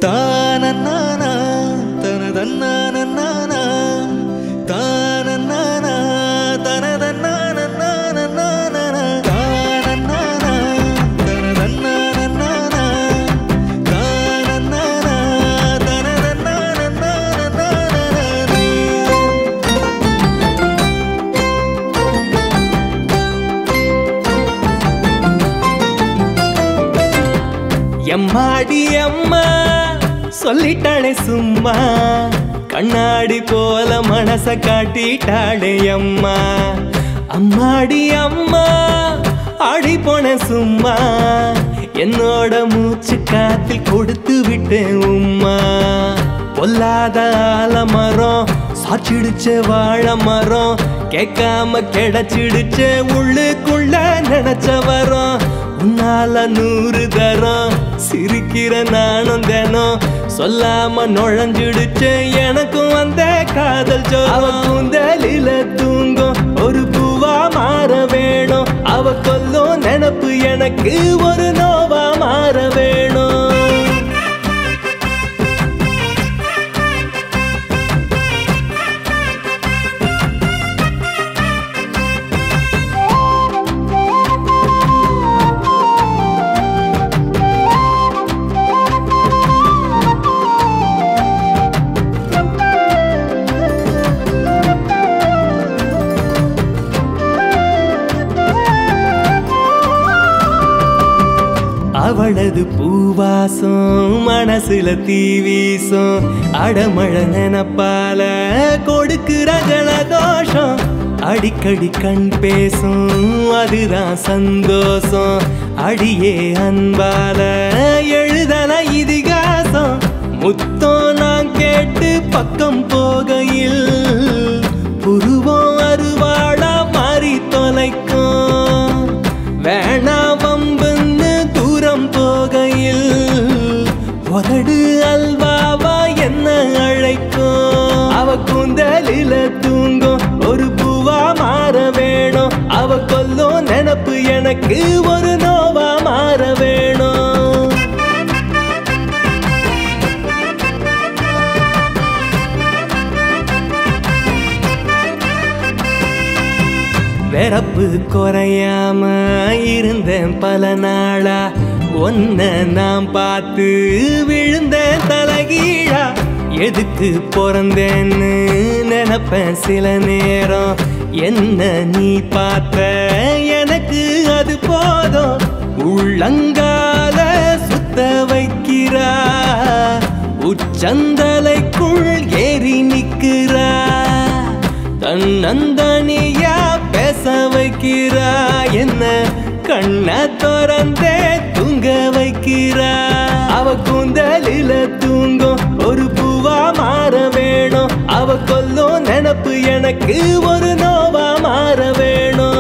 தானன்னானா தனதன்னானன்னானா தானன்னானா தனதன்னானன்னானன்னானா தானன்னானா தனதன்னானன்னானா தானன்னானா தனதன்னானன்னானன்னானா எம்மாடி அம்மா சொல்லிட்டாளே சும்மா கண்ணாடி போல மனச காட்டிட்டாளே அம்மா அம்மாடி அம்மா ஆடி போன சும்மா என்னோட மூச்சு காத்தில் கொடுத்து விட்டேன் உம்மா பொல்லாத ஆலமரம் சாச்சிடுச்ச வாழை மரம் கேட்காம கிடைச்சிடுச்ச உள்ளுக்குள்ள நினைச்ச வரோம் உன்னால நூறு தரம் சிரிக்கிற நானும் தினம் சொல்லாம நுழைஞ்சிடுச்சு எனக்கும் வந்த காதல் ஜோரம் கூந்தலில தூங்கும் ஒரு பூவா மாற வேணும் அவ கொல்லும் நினப்பு எனக்கு ஒரு நோவா மாற வேணும் அவளது பூவாசம் மனசுல தீ வீசும் அடமழ நினப்பால கொடுக்கிற ஜலதோஷம் அடிக்கடி கண் பேசும் அதுதான் சந்தோஷம் அடியே அன்பால எழுதல இதிகாசம் முத்தம் நான் கேட்டு பக்கம் போகையில் புருவம் அருவாளா மாறி தொலைக்கும் வேணா வம்புன்னு தூரம் போகையில் உதடு அல்வாவா என்ன அழைக்கும் அவ கூந்தலில தூங்கும் ஒரு பூவா மாற வேணும் அவ கொல்லும் நினப்பு எனக்கு ஒரு நோவா மாற வேணும் வெறப்பு குறையாம இருந்தேன் பல நாளா ஒன்ன நான் பார்த்து விழுந்தேன் தலகீழா எதுக்கு பிறந்தேன்னு நினைப்பேன் சில நேரம் என்ன நீ பார்த்த எனக்கு அது போதும் உள்ளங்கால சுத்த வைக்கிறா உச்சந்தலைக்குள் ஏறி நிக்கிறா தன்னந்தனியா பேச வைக்கிறா என்ன கண்ண திறந்தே தூங்க வைக்கிறா அவ கூந்தலில தூங்கும் ஒரு பூவா மாற வேணும் அவ கொல்லும் நினப்பு எனக்கு ஒரு நோவா மாற வேணும்